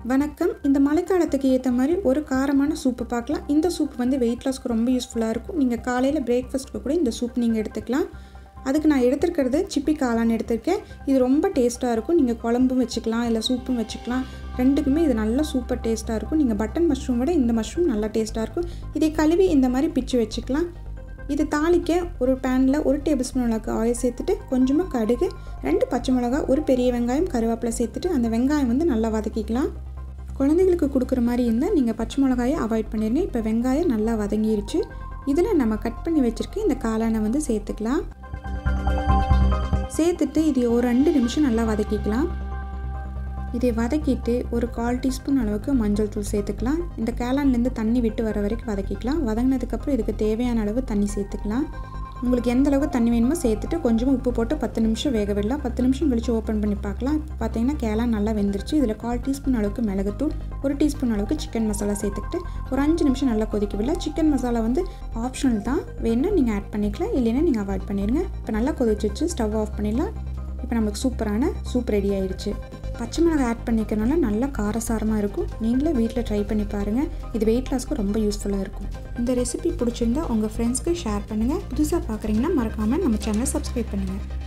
வணக்கம் இந்த மழைக்காலத்துக்கு ஏற்ற மாதிரி ஒரு காரமான சூப்பு பார்க்கலாம் இந்த சூப் வந்து வெயிட் லாஸ்க்கு ரொம்ப யூஸ்ஃபுல்லாக இருக்கும் நீங்கள் காலையில் பிரேக்ஃபாஸ்ட்டுக்கு கூட இந்த சூப் நீங்கள் எடுத்துக்கலாம் அதுக்கு நான் எடுத்துருக்கிறது சிப்பி காளான் எடுத்திருக்கேன் இது ரொம்ப டேஸ்ட்டாக இருக்கும் நீங்கள் குழம்பும் வச்சுக்கலாம் இல்லை சூப்பும் வச்சுக்கலாம் ரெண்டுக்குமே இது நல்ல சூப்பர் டேஸ்ட்டாக இருக்கும் நீங்கள் பட்டன் மஷ்ரூம் விட இந்த மஷ்ரூம் நல்லா டேஸ்ட்டாக இருக்கும் இதை கழுவி இந்த மாதிரி பிச்சு வச்சுக்கலாம் இது தாளிக்க ஒரு பேனில் ஒரு டேபிள் ஸ்பூன் அளவுக்கு ஆயில் சேர்த்துட்டு கொஞ்சமாக கடுகு ரெண்டு பச்சை மிளகா ஒரு பெரிய வெங்காயம் கருவேப்பிலை சேர்த்துட்டு அந்த வெங்காயம் வந்து நல்லா வதக்கிக்கலாம் குழந்தைகளுக்கு கொடுக்குற மாதிரி இருந்தால் நீங்கள் பச்சை மிளகாயை அவாய்ட் பண்ணிடுங்க இப்போ வெங்காயம் நல்லா வதங்கிருச்சு இதில் நம்ம கட் பண்ணி வச்சுருக்க இந்த காளானை வந்து சேர்த்துக்கலாம் சேர்த்துட்டு இது ஒரு ரெண்டு நிமிஷம் நல்லா வதக்கிக்கலாம் இதை வதக்கிட்டு ஒரு கால் டீஸ்பூன் அளவுக்கு மஞ்சள் தூள் சேர்த்துக்கலாம் இந்த கேலான்லேருந்து தண்ணி விட்டு வர வரைக்கும் வதக்கிக்கலாம் வதங்கினதுக்கப்புறம் இதுக்கு தேவையான அளவு தண்ணி சேர்த்துக்கலாம் உங்களுக்கு எந்த அளவுக்கு தண்ணி வேணுமோ சேர்த்துட்டு கொஞ்சமாக உப்பு போட்டு பத்து நிமிஷம் வேக விடலாம் பத்து நிமிஷம் கழிச்சு ஓப்பன் பண்ணி பார்க்கலாம் பார்த்தீங்கன்னா கேலான் நல்லா வெந்துருச்சு இதில் கால் டீஸ்பூன் அளவுக்கு மிளகுத்தூள் ஒரு டீஸ்பூன் அளவுக்கு சிக்கன் மசாலா சேர்த்துக்கிட்டு ஒரு அஞ்சு நிமிஷம் நல்லா கொதிக்க விடலாம் சிக்கன் மசாலா வந்து ஆப்ஷனல் தான் வேணும்னா நீங்கள் ஆட் பண்ணிக்கலாம் இல்லைன்னா நீங்கள் அவாய்ட் பண்ணிடுங்க இப்போ நல்லா கொதிச்சு வச்சு ஸ்டவ் ஆஃப் பண்ணிடலாம் இப்போ நமக்கு சூப்பரான சூப் ரெடி ஆயிடுச்சு பச்சை மிளகாய் ஆட் பண்ணிக்கிறனால நல்லா காரசாரமாக இருக்கும் நீங்களே வீட்டில் ட்ரை பண்ணி பாருங்கள் இது வெயிட் லாஸ்க்கு ரொம்ப யூஸ்ஃபுல்லாக இருக்கும் இந்த ரெசிபி பிடிச்சிருந்தா உங்கள் ஃப்ரெண்ட்ஸ்க்கு ஷேர் பண்ணுங்கள் புதுசாக பார்க்குறீங்கன்னா மறக்காமல் நம்ம சேனலை சப்ஸ்கிரைப் பண்ணுங்கள்